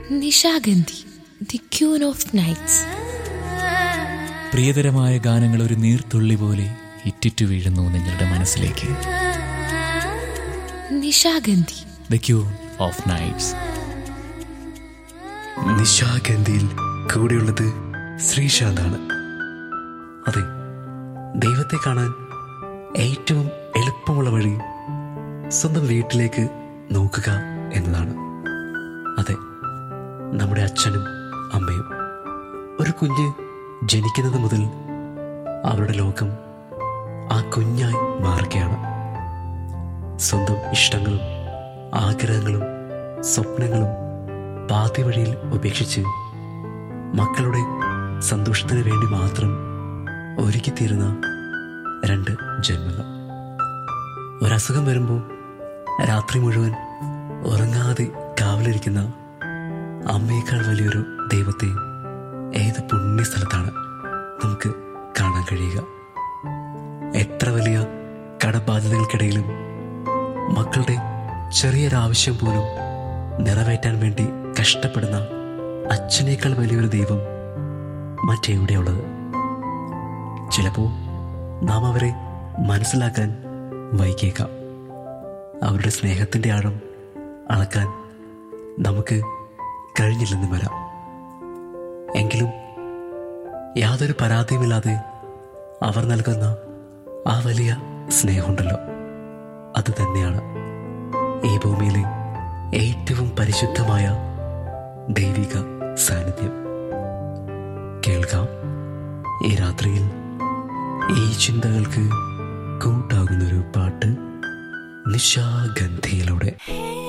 Nishagandhi the queen of nights പ്രിയതരമായ ഗാനങ്ങൾ ഒരു നീർത്തുള്ളി പോലെ ഇറ്റിറ്റു വീഴുന്നു നിങ്ങളുടെ മനസ്സിലേക്ക് Nishagandhi the queen of nights നിശാഗന്ധിയിൽ കൂടെയുള്ളത് ശ്രീശാന്താണ് അതെ ദൈവത്തെ കാണാൻ ഏറ്റവും എളുപ്പമുള്ള വഴി സ്വന്തം വീട്ടിലേക്ക് നോക്കുക എന്നതാണ് അതെ നമ്മുടെ അച്ഛനും അമ്മയും ഒരു കുഞ്ഞ് ജനിക്കുന്നത് മുതൽ അവരുടെ ലോകം ആ കുഞ്ഞായി മാറുകയാണ് സ്വന്തം ഇഷ്ടങ്ങളും ആഗ്രഹങ്ങളും സ്വപ്നങ്ങളും പാതി വഴിയിൽ ഉപേക്ഷിച്ച് മക്കളുടെ സന്തോഷത്തിന് വേണ്ടി മാത്രം ഒരുക്കിത്തീരുന്ന രണ്ട് ജന്മങ്ങൾ ഒരസുഖം വരുമ്പോൾ രാത്രി മുഴുവൻ ഉറങ്ങാതെ കാവലിരിക്കുന്ന അമ്മയേക്കാൾ വലിയൊരു ദൈവത്തെ ഏത് പുണ്യ സ്ഥലത്താണ് നമുക്ക് കാണാൻ കഴിയുക എത്ര വലിയ കടബാധ്യതകൾക്കിടയിലും മക്കളുടെ ചെറിയൊരാവശ്യം പോലും നിറവേറ്റാൻ വേണ്ടി കഷ്ടപ്പെടുന്ന അച്ഛനേക്കാൾ വലിയൊരു ദൈവം മറ്റെവിടെയുള്ളത് ചിലപ്പോൾ നാം അവരെ മനസ്സിലാക്കാൻ വൈകിയേക്കാം അവരുടെ സ്നേഹത്തിൻ്റെ ആഴം അളക്കാൻ നമുക്ക് കഴിഞ്ഞില്ലെന്ന് വരാം എങ്കിലും യാതൊരു പരാതിയുമില്ലാതെ അവർ നൽകുന്ന ആ വലിയ സ്നേഹമുണ്ടല്ലോ അത് തന്നെയാണ് ഈ ഭൂമിയിലെ ഏറ്റവും പരിശുദ്ധമായ ദൈവിക സാന്നിധ്യം കേൾക്കാം ഈ രാത്രിയിൽ ഈ ചിന്തകൾക്ക് കൂട്ടാകുന്നൊരു പാട്ട് നിശാഗന്ധിയിലൂടെ ഹേ